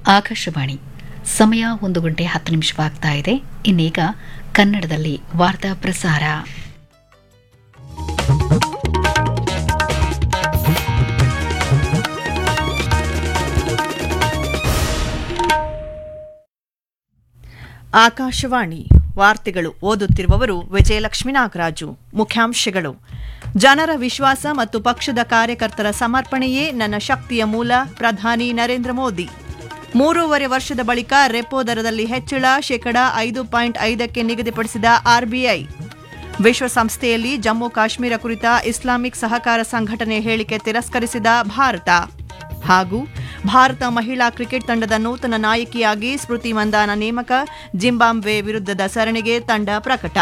ಆಕಾಶವಾಣಿ ಸಮಯ ಒಂದು ಗಂಟೆ ಹತ್ತು ನಿಮಿಷವಾಗ್ತಾ ಇದೆ ಇನ್ನೀಗ ಕನ್ನಡದಲ್ಲಿ ವಾರ್ತಾ ಪ್ರಸಾರ ಆಕಾಶವಾಣಿ ವಾರ್ತೆಗಳು ಓದುತ್ತಿರುವವರು ವಿಜಯಲಕ್ಷ್ಮಿ ನಾಗರಾಜು ಮುಖ್ಯಾಂಶಗಳು ಜನರ ವಿಶ್ವಾಸ ಮತ್ತು ಪಕ್ಷದ ಕಾರ್ಯಕರ್ತರ ಸಮರ್ಪಣೆಯೇ ನನ್ನ ಶಕ್ತಿಯ ಮೂಲ ಪ್ರಧಾನಿ ನರೇಂದ್ರ ಮೋದಿ ಮೂರೂವರೆ ವರ್ಷದ ಬಳಿಕ ರೆಪೋ ದರದಲ್ಲಿ ಹೆಚ್ಚಳ ಶೇಕಡ ಐದು ಪಾಯಿಂಟ್ ಐದಕ್ಕೆ ನಿಗದಿಪಡಿಸಿದ ಆರ್ಬಿಐ ವಿಶ್ವಸಂಸ್ಥೆಯಲ್ಲಿ ಜಮ್ಮು ಕಾಶ್ಮೀರ ಕುರಿತ ಇಸ್ಲಾಮಿಕ್ ಸಹಕಾರ ಸಂಘಟನೆ ಹೇಳಿಕೆ ತಿರಸ್ಕರಿಸಿದ ಭಾರತ ಹಾಗೂ ಭಾರತ ಮಹಿಳಾ ಕ್ರಿಕೆಟ್ ತಂಡದ ನೂತನ ನಾಯಕಿಯಾಗಿ ಸ್ಮೃತಿ ಮಂದಾನ ನೇಮಕ ಜಿಂಬಾಬ್ವೆ ವಿರುದ್ಧದ ಸರಣಿಗೆ ತಂಡ ಪ್ರಕಟ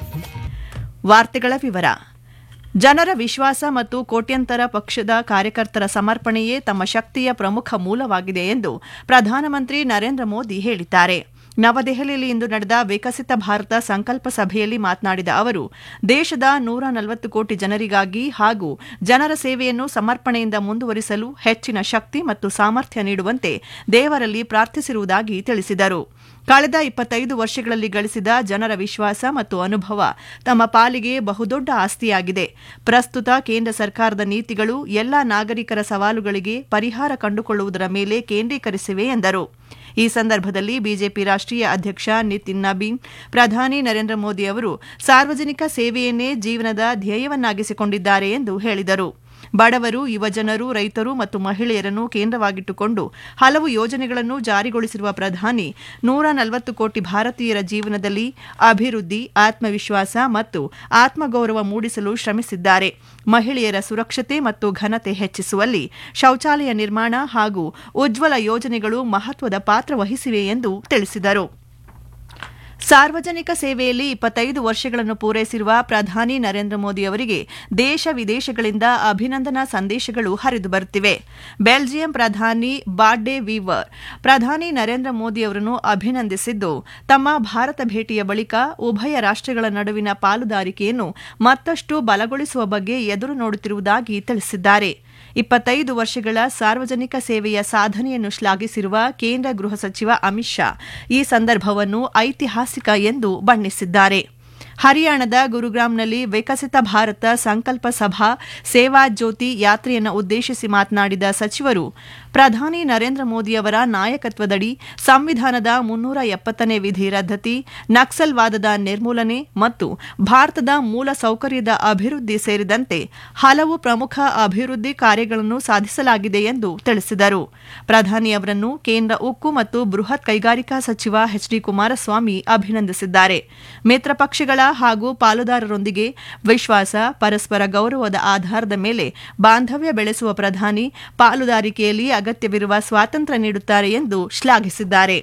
ವಾರ್ತೆಗಳ ವಿವರ ಜನರ ವಿಶ್ವಾಸ ಮತ್ತು ಕೋಟ್ಯಂತರ ಪಕ್ಷದ ಕಾರ್ಯಕರ್ತರ ಸಮರ್ಪಣೆಯೇ ತಮ್ಮ ಶಕ್ತಿಯ ಪ್ರಮುಖ ಮೂಲವಾಗಿದೆ ಎಂದು ಪ್ರಧಾನಮಂತ್ರಿ ನರೇಂದ್ರ ಮೋದಿ ಹೇಳಿದ್ದಾರೆ ನವದೆಹಲಿಯಲ್ಲಿ ಇಂದು ನಡೆದ ವಿಕಸಿತ ಭಾರತ ಸಂಕಲ್ಪ ಸಭೆಯಲ್ಲಿ ಮಾತನಾಡಿದ ಅವರು ದೇಶದ ನೂರ ನಲವತ್ತು ಕೋಟಿ ಜನರಿಗಾಗಿ ಹಾಗೂ ಜನರ ಸೇವೆಯನ್ನು ಸಮರ್ಪಣೆಯಿಂದ ಮುಂದುವರಿಸಲು ಹೆಚ್ಚಿನ ಶಕ್ತಿ ಮತ್ತು ಸಾಮರ್ಥ್ಯ ನೀಡುವಂತೆ ದೇವರಲ್ಲಿ ಪ್ರಾರ್ಥಿಸಿರುವುದಾಗಿ ತಿಳಿಸಿದರು ಕಳೆದ ಇಪ್ಪತ್ತೈದು ವರ್ಷಗಳಲ್ಲಿ ಗಳಿಸಿದ ಜನರ ವಿಶ್ವಾಸ ಮತ್ತು ಅನುಭವ ತಮ್ಮ ಪಾಲಿಗೆ ಬಹುದೊಡ್ಡ ಆಸ್ತಿಯಾಗಿದೆ ಪ್ರಸ್ತುತ ಕೇಂದ್ರ ಸರ್ಕಾರದ ನೀತಿಗಳು ಎಲ್ಲಾ ನಾಗರಿಕರ ಸವಾಲುಗಳಿಗೆ ಪರಿಹಾರ ಕಂಡುಕೊಳ್ಳುವುದರ ಮೇಲೆ ಕೇಂದ್ರೀಕರಿಸಿವೆ ಎಂದರು ಈ ಸಂದರ್ಭದಲ್ಲಿ ಬಿಜೆಪಿ ರಾಷ್ಟ್ರೀಯ ಅಧ್ಯಕ್ಷ ನಿತಿನ್ ನಬೀನ್ ಪ್ರಧಾನಿ ನರೇಂದ್ರ ಮೋದಿ ಅವರು ಸಾರ್ವಜನಿಕ ಸೇವೆಯನ್ನೇ ಜೀವನದ ಧ್ಯೇಯವನ್ನಾಗಿಸಿಕೊಂಡಿದ್ದಾರೆ ಎಂದು ಹೇಳಿದರು ಬಡವರು ಯುವಜನರು ರೈತರು ಮತ್ತು ಮಹಿಳೆಯರನ್ನು ಕೇಂದ್ರವಾಗಿಟ್ಟುಕೊಂಡು ಹಲವು ಯೋಜನೆಗಳನ್ನು ಜಾರಿಗೊಳಿಸಿರುವ ಪ್ರಧಾನಿ ನೂರ ನಲವತ್ತು ಕೋಟಿ ಭಾರತೀಯರ ಜೀವನದಲ್ಲಿ ಅಭಿವೃದ್ಧಿ ಆತ್ಮವಿಶ್ವಾಸ ಮತ್ತು ಆತ್ಮಗೌರವ ಮೂಡಿಸಲು ಶ್ರಮಿಸಿದ್ದಾರೆ ಮಹಿಳೆಯರ ಸುರಕ್ಷತೆ ಮತ್ತು ಘನತೆ ಹೆಚ್ಚಿಸುವಲ್ಲಿ ಶೌಚಾಲಯ ನಿರ್ಮಾಣ ಹಾಗೂ ಉಜ್ವಲ ಯೋಜನೆಗಳು ಮಹತ್ವದ ಪಾತ್ರ ವಹಿಸಿವೆ ಎಂದು ತಿಳಿಸಿದರು ಸಾರ್ವಜನಿಕ ಸೇವೆಯಲ್ಲಿ ಇಪ್ಪತ್ತೈದು ವರ್ಷಗಳನ್ನು ಪೂರೈಸಿರುವ ಪ್ರಧಾನಿ ನರೇಂದ್ರ ಮೋದಿ ಅವರಿಗೆ ದೇಶ ವಿದೇಶಗಳಿಂದ ಅಭಿನಂದನಾ ಸಂದೇಶಗಳು ಹರಿದು ಬರುತ್ತಿವೆ ಬೆಲ್ಜಿಯಂ ಪ್ರಧಾನಿ ಬಾಡ್ಡೆ ವೀವರ್ ಪ್ರಧಾನಿ ನರೇಂದ್ರ ಮೋದಿ ಅವರನ್ನು ಅಭಿನಂದಿಸಿದ್ದು ತಮ್ಮ ಭಾರತ ಭೇಟಿಯ ಬಳಿಕ ಉಭಯ ರಾಷ್ಟ್ರಗಳ ನಡುವಿನ ಪಾಲುದಾರಿಕೆಯನ್ನು ಮತ್ತಷ್ಟು ಬಲಗೊಳಿಸುವ ಬಗ್ಗೆ ಎದುರು ನೋಡುತ್ತಿರುವುದಾಗಿ ತಿಳಿಸಿದ್ದಾರೆ ಇಪ್ಪತ್ತೈದು ವರ್ಷಗಳ ಸಾರ್ವಜನಿಕ ಸೇವೆಯ ಸಾಧನೆಯನ್ನು ಶ್ಲಾಘಿಸಿರುವ ಕೇಂದ್ರ ಗೃಹ ಸಚಿವ ಅಮಿತ್ ಶಾ ಈ ಸಂದರ್ಭವನ್ನು ಐತಿಹಾಸಿಕ ಎಂದು ಬಣ್ಣಿಸಿದ್ದಾರೆ ಹರಿಯಾಣದ ಗುರುಗ್ರಾಂನಲ್ಲಿ ವಿಕಸಿತ ಭಾರತ ಸಂಕಲ್ಪ ಸಭಾ ಸೇವಾ ಜ್ಯೋತಿ ಯಾತ್ರೆಯನ್ನು ಉದ್ದೇಶಿಸಿ ಮಾತನಾಡಿದ ಸಚಿವರು ಪ್ರಧಾನಿ ನರೇಂದ್ರ ಮೋದಿಯವರ ನಾಯಕತ್ವದಡಿ ಸಂವಿಧಾನದ ಮುನ್ನೂರ ಎಪ್ಪತ್ತನೇ ವಿಧಿ ರದ್ದತಿ ನಕ್ಸಲ್ವಾದದ ನಿರ್ಮೂಲನೆ ಮತ್ತು ಭಾರತದ ಮೂಲ ಸೌಕರ್ಯದ ಅಭಿವೃದ್ಧಿ ಸೇರಿದಂತೆ ಹಲವು ಪ್ರಮುಖ ಅಭಿವೃದ್ಧಿ ಕಾರ್ಯಗಳನ್ನು ಸಾಧಿಸಲಾಗಿದೆ ಎಂದು ತಿಳಿಸಿದರು ಪ್ರಧಾನಿಯವರನ್ನು ಕೇಂದ್ರ ಉಕ್ಕು ಮತ್ತು ಬೃಹತ್ ಕೈಗಾರಿಕಾ ಸಚಿವ ಎಚ್ ಡಿ ಕುಮಾರಸ್ವಾಮಿ ಅಭಿನಂದಿಸಿದ್ದಾರೆ ಮಿತ್ರ ಪಕ್ಷಗಳ ಹಾಗೂ ಪಾಲುದಾರರೊಂದಿಗೆ ವಿಶ್ವಾಸ ಪರಸ್ಪರ ಗೌರವದ ಆಧಾರದ ಮೇಲೆ ಬಾಂಧವ್ಯ ಬೆಳೆಸುವ ಪ್ರಧಾನಿ ಪಾಲುದಾರಿಕೆಯಲ್ಲಿ ಅಗತ್ಯವಿರುವ ಸ್ವಾತಂತ್ರ್ಯ ನೀಡುತ್ತಾರೆ ಎಂದು ಶ್ಲಾಘಿಸಿದ್ದಾರೆ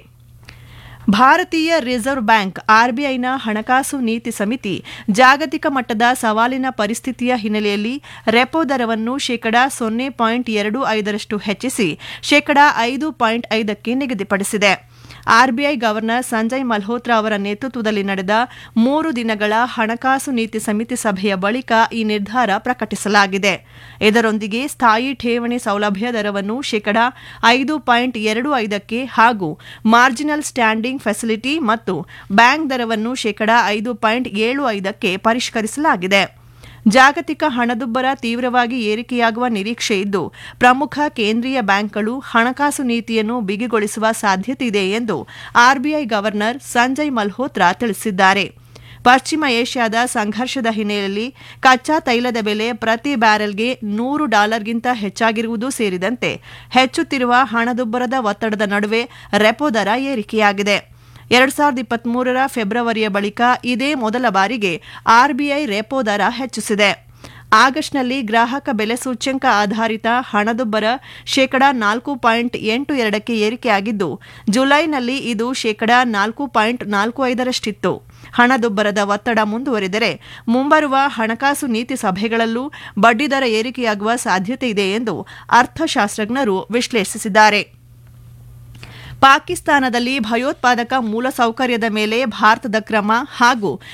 ಭಾರತೀಯ ರಿಸರ್ವ್ ಬ್ಯಾಂಕ್ ಆರ್ಬಿಐನ ಹಣಕಾಸು ನೀತಿ ಸಮಿತಿ ಜಾಗತಿಕ ಮಟ್ಟದ ಸವಾಲಿನ ಪರಿಸ್ಥಿತಿಯ ಹಿನ್ನೆಲೆಯಲ್ಲಿ ರೆಪೋ ದರವನ್ನು ಶೇಕಡಾ ಸೊನ್ನೆ ಪಾಯಿಂಟ್ ಎರಡು ಐದರಷ್ಟು ಹೆಚ್ಚಿಸಿ ಶೇಕಡಾ ಐದು ಪಾಯಿಂಟ್ ಐದಕ್ಕೆ ನಿಗದಿಪಡಿಸಿದೆ ಆರ್ಬಿಐ ಗವರ್ನರ್ ಸಂಜಯ್ ಮಲ್ಹೋತ್ರಾ ಅವರ ನೇತೃತ್ವದಲ್ಲಿ ನಡೆದ ಮೂರು ದಿನಗಳ ಹಣಕಾಸು ನೀತಿ ಸಮಿತಿ ಸಭೆಯ ಬಳಿಕ ಈ ನಿರ್ಧಾರ ಪ್ರಕಟಿಸಲಾಗಿದೆ ಇದರೊಂದಿಗೆ ಸ್ಥಾಯಿ ಠೇವಣಿ ಸೌಲಭ್ಯ ದರವನ್ನು ಶೇಕಡಾ ಐದು ಪಾಯಿಂಟ್ ಎರಡು ಐದಕ್ಕೆ ಹಾಗೂ ಮಾರ್ಜಿನಲ್ ಸ್ಟ್ಯಾಂಡಿಂಗ್ ಫೆಸಿಲಿಟಿ ಮತ್ತು ಬ್ಯಾಂಕ್ ದರವನ್ನು ಶೇಕಡಾ ಐದು ಪಾಯಿಂಟ್ ಏಳು ಐದಕ್ಕೆ ಪರಿಷ್ಕರಿಸಲಾಗಿದೆ ಜಾಗತಿಕ ಹಣದುಬ್ಬರ ತೀವ್ರವಾಗಿ ಏರಿಕೆಯಾಗುವ ನಿರೀಕ್ಷೆ ಇದ್ದು ಪ್ರಮುಖ ಕೇಂದ್ರೀಯ ಬ್ಯಾಂಕ್ಗಳು ಹಣಕಾಸು ನೀತಿಯನ್ನು ಬಿಗಿಗೊಳಿಸುವ ಸಾಧ್ಯತೆಯಿದೆ ಎಂದು ಆರ್ಬಿಐ ಗವರ್ನರ್ ಸಂಜಯ್ ಮಲ್ಹೋತ್ರಾ ತಿಳಿಸಿದ್ದಾರೆ ಪಶ್ಚಿಮ ಏಷ್ಯಾದ ಸಂಘರ್ಷದ ಹಿನ್ನೆಲೆಯಲ್ಲಿ ಕಚ್ಚಾ ತೈಲದ ಬೆಲೆ ಪ್ರತಿ ಬ್ಯಾರೆಲ್ಗೆ ನೂರು ಡಾಲರ್ಗಿಂತ ಹೆಚ್ಚಾಗಿರುವುದು ಸೇರಿದಂತೆ ಹೆಚ್ಚುತ್ತಿರುವ ಹಣದುಬ್ಬರದ ಒತ್ತಡದ ನಡುವೆ ರೆಪೋ ದರ ಏರಿಕೆಯಾಗಿದೆ ಎರಡು ಸಾವಿರದ ಇಪ್ಪತ್ಮೂರರ ಫೆಬ್ರವರಿಯ ಬಳಿಕ ಇದೇ ಮೊದಲ ಬಾರಿಗೆ ಆರ್ಬಿಐ ರೆಪೋ ದರ ಹೆಚ್ಚಿಸಿದೆ ಆಗಸ್ಟ್ನಲ್ಲಿ ಗ್ರಾಹಕ ಬೆಲೆ ಸೂಚ್ಯಂಕ ಆಧಾರಿತ ಹಣದುಬ್ಬರ ಶೇಕಡಾ ನಾಲ್ಕು ಪಾಯಿಂಟ್ ಎಂಟು ಎರಡಕ್ಕೆ ಏರಿಕೆಯಾಗಿದ್ದು ಜುಲೈನಲ್ಲಿ ಇದು ಶೇಕಡಾ ನಾಲ್ಕು ಪಾಯಿಂಟ್ ನಾಲ್ಕು ಐದರಷ್ಟಿತ್ತು ಹಣದುಬ್ಬರದ ಒತ್ತಡ ಮುಂದುವರಿದರೆ ಮುಂಬರುವ ಹಣಕಾಸು ನೀತಿ ಸಭೆಗಳಲ್ಲೂ ಬಡ್ಡಿದರ ಏರಿಕೆಯಾಗುವ ಸಾಧ್ಯತೆಯಿದೆ ಎಂದು ಅರ್ಥಶಾಸ್ತ್ರಜ್ಞರು ವಿಶ್ಲೇಷಿಸಿದ್ದಾರೆ ಪಾಕಿಸ್ತಾನದಲ್ಲಿ ಭಯೋತ್ಪಾದಕ ಮೂಲಸೌಕರ್ಯದ ಮೇಲೆ ಭಾರತದ ಕ್ರಮ ಹಾಗೂ